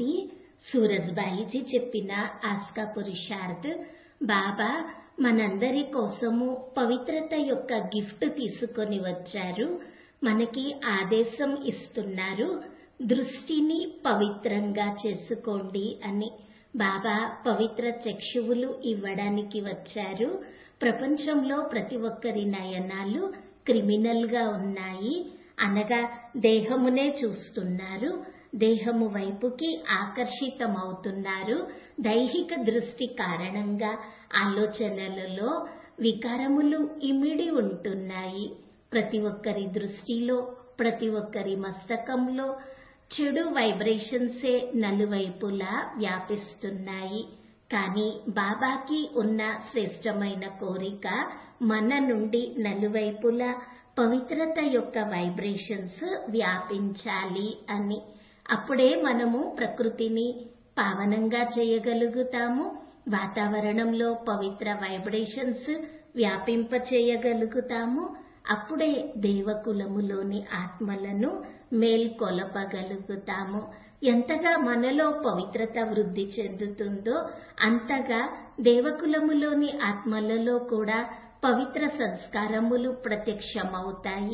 శాంతి సూరజ్బాయిజీ చెప్పిన ఆస్కా పురుషార్థ్ బాబా మనందరి కోసము పవిత్రత యొక్క గిఫ్ట్ తీసుకొని వచ్చారు మనకి ఆదేశం ఇస్తున్నారు దృష్టిని పవిత్రంగా చేసుకోండి అని బాబా పవిత్ర చక్షువులు ఇవ్వడానికి వచ్చారు ప్రపంచంలో ప్రతి ఒక్కరి నయనాలు క్రిమినల్ గా ఉన్నాయి అనగా దేహమునే చూస్తున్నారు దేహము వైపుకి ఆకర్షితమవుతున్నారు దైహిక దృష్టి కారణంగా ఆలోచనలలో వికారములు ఇమిడి ఉంటున్నాయి ప్రతి ఒక్కరి దృష్టిలో ప్రతి ఒక్కరి మస్తకంలో చెడు వైబ్రేషన్సే నలువైపులా వ్యాపిస్తున్నాయి కానీ బాబాకి ఉన్న శ్రేష్టమైన కోరిక మన నుండి నలువైపులా పవిత్రత యొక్క వైబ్రేషన్స్ వ్యాపించాలి అని అప్పుడే మనము ప్రకృతిని పావనంగా చేయగలుగుతాము వాతావరణంలో పవిత్ర వైబ్రేషన్స్ వ్యాపింప చేయగలుగుతాము అప్పుడే దేవకులములోని ఆత్మలను మేల్కొలపగలుగుతాము ఎంతగా మనలో పవిత్రత వృద్ధి చెందుతుందో అంతగా దేవకులములోని ఆత్మలలో కూడా పవిత్ర సంస్కారములు ప్రత్యక్షమవుతాయి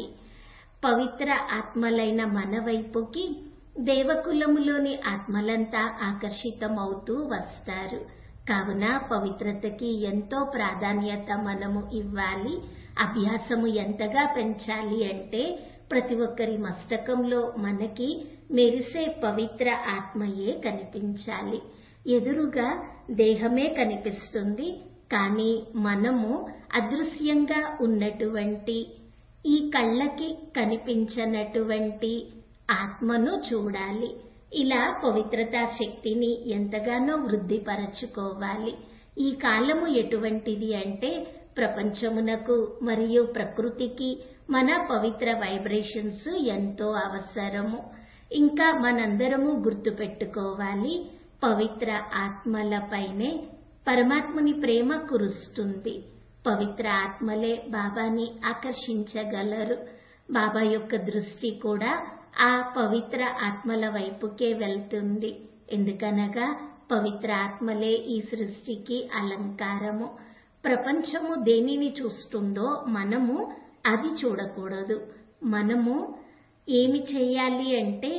పవిత్ర ఆత్మలైన మన వైపుకి దేవకులములోని ఆత్మలంతా ఆకర్షితమవుతూ వస్తారు కావున పవిత్రతకి ఎంతో ప్రాధాన్యత మనము ఇవ్వాలి అభ్యాసము ఎంతగా పెంచాలి అంటే ప్రతి ఒక్కరి మస్తకంలో మనకి మెరిసే పవిత్ర ఆత్మయే కనిపించాలి ఎదురుగా దేహమే కనిపిస్తుంది కానీ మనము అదృశ్యంగా ఉన్నటువంటి ఈ కళ్ళకి కనిపించనటువంటి ఆత్మను చూడాలి ఇలా పవిత్రతా శక్తిని ఎంతగానో వృద్ధిపరచుకోవాలి ఈ కాలము ఎటువంటిది అంటే ప్రపంచమునకు మరియు ప్రకృతికి మన పవిత్ర వైబ్రేషన్స్ ఎంతో అవసరము ఇంకా మనందరము గుర్తుపెట్టుకోవాలి పవిత్ర ఆత్మలపైనే పరమాత్ముని ప్రేమ కురుస్తుంది పవిత్ర ఆత్మలే బాబాని ఆకర్షించగలరు బాబా యొక్క దృష్టి కూడా ఆ పవిత్ర ఆత్మల వైపుకే వెళ్తుంది ఎందుకనగా పవిత్ర ఆత్మలే ఈ సృష్టికి అలంకారము ప్రపంచము దేనిని చూస్తుందో మనము అది చూడకూడదు మనము ఏమి చేయాలి అంటే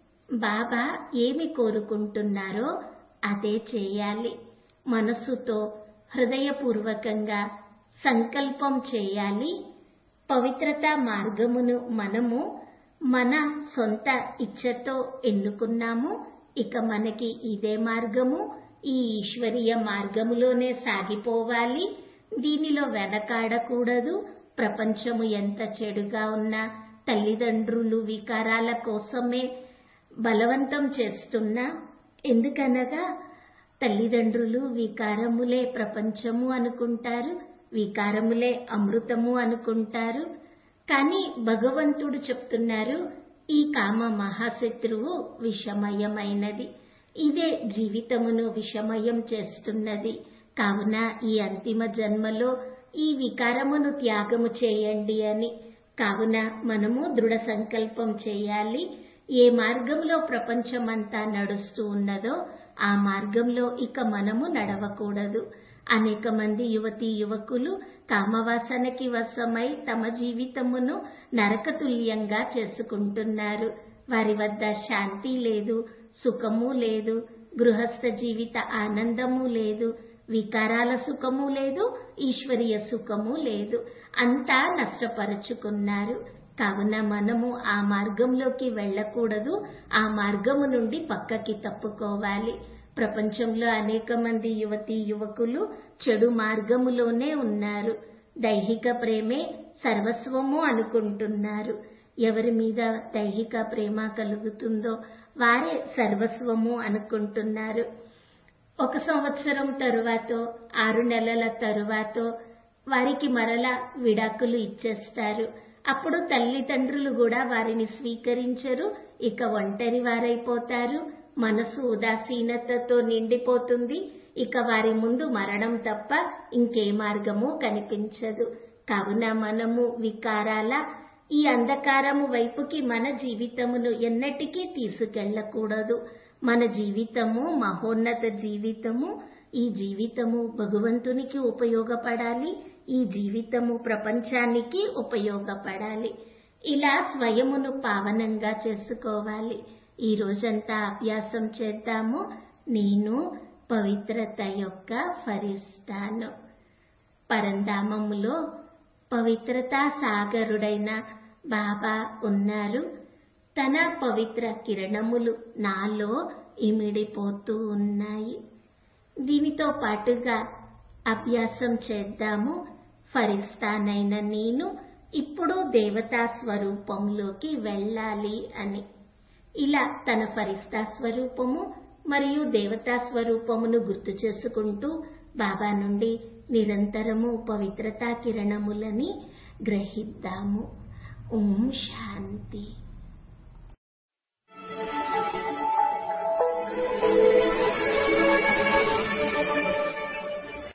బాబా ఏమి కోరుకుంటున్నారో అదే చేయాలి మనసుతో హృదయపూర్వకంగా సంకల్పం చేయాలి పవిత్రతా మార్గమును మనము మన సొంత ఇచ్ఛతో ఎన్నుకున్నాము ఇక మనకి ఇదే మార్గము ఈ ఈశ్వరీయ మార్గములోనే సాగిపోవాలి దీనిలో వెనకాడకూడదు ప్రపంచము ఎంత చెడుగా ఉన్నా తల్లిదండ్రులు వికారాల కోసమే బలవంతం చేస్తున్నా ఎందుకనగా తల్లిదండ్రులు వికారములే ప్రపంచము అనుకుంటారు వికారములే అమృతము అనుకుంటారు కానీ భగవంతుడు చెప్తున్నారు ఈ కామ మహాశత్రువు విషమయమైనది ఇదే జీవితమును విషమయం చేస్తున్నది కావున ఈ అంతిమ జన్మలో ఈ వికారమును త్యాగము చేయండి అని కావున మనము దృఢ సంకల్పం చేయాలి ఏ మార్గంలో ప్రపంచమంతా నడుస్తూ ఉన్నదో ఆ మార్గంలో ఇక మనము నడవకూడదు అనేక మంది యువతీ యువకులు కామవాసనకి వశమై తమ జీవితమును నరకతుల్యంగా చేసుకుంటున్నారు వారి వద్ద శాంతి లేదు సుఖము లేదు గృహస్థ జీవిత ఆనందము లేదు వికారాల సుఖము లేదు ఈశ్వరీయ సుఖము లేదు అంతా నష్టపరుచుకున్నారు కావున మనము ఆ మార్గంలోకి వెళ్ళకూడదు ఆ మార్గము నుండి పక్కకి తప్పుకోవాలి ప్రపంచంలో అనేక మంది యువతీ యువకులు చెడు మార్గములోనే ఉన్నారు దైహిక ప్రేమే సర్వస్వము అనుకుంటున్నారు ఎవరి మీద దైహిక ప్రేమ కలుగుతుందో వారే సర్వస్వము అనుకుంటున్నారు ఒక సంవత్సరం తరువాత ఆరు నెలల తరువాత వారికి మరలా విడాకులు ఇచ్చేస్తారు అప్పుడు తల్లిదండ్రులు కూడా వారిని స్వీకరించరు ఇక ఒంటరి వారైపోతారు మనసు ఉదాసీనతతో నిండిపోతుంది ఇక వారి ముందు మరణం తప్ప ఇంకే మార్గము కనిపించదు కావున మనము వికారాల ఈ అంధకారము వైపుకి మన జీవితమును ఎన్నటికీ తీసుకెళ్లకూడదు మన జీవితము మహోన్నత జీవితము ఈ జీవితము భగవంతునికి ఉపయోగపడాలి ఈ జీవితము ప్రపంచానికి ఉపయోగపడాలి ఇలా స్వయమును పావనంగా చేసుకోవాలి ఈ రోజంతా అభ్యాసం చేద్దాము నేను పవిత్రత యొక్క ఫరిస్తాను పరంధామములో పవిత్రతా సాగరుడైన బాబా ఉన్నారు తన పవిత్ర కిరణములు నాలో ఇమిడిపోతూ ఉన్నాయి దీనితో పాటుగా అభ్యాసం చేద్దాము ఫరిస్తానైన నేను ఇప్పుడు దేవతా స్వరూపంలోకి వెళ్ళాలి అని ఇలా తన ఫరిస్తా స్వరూపము మరియు దేవతా స్వరూపమును గుర్తు చేసుకుంటూ బాబా నుండి నిరంతరము పవిత్రతా కిరణములని గ్రహిద్దాము ఓం శాంతి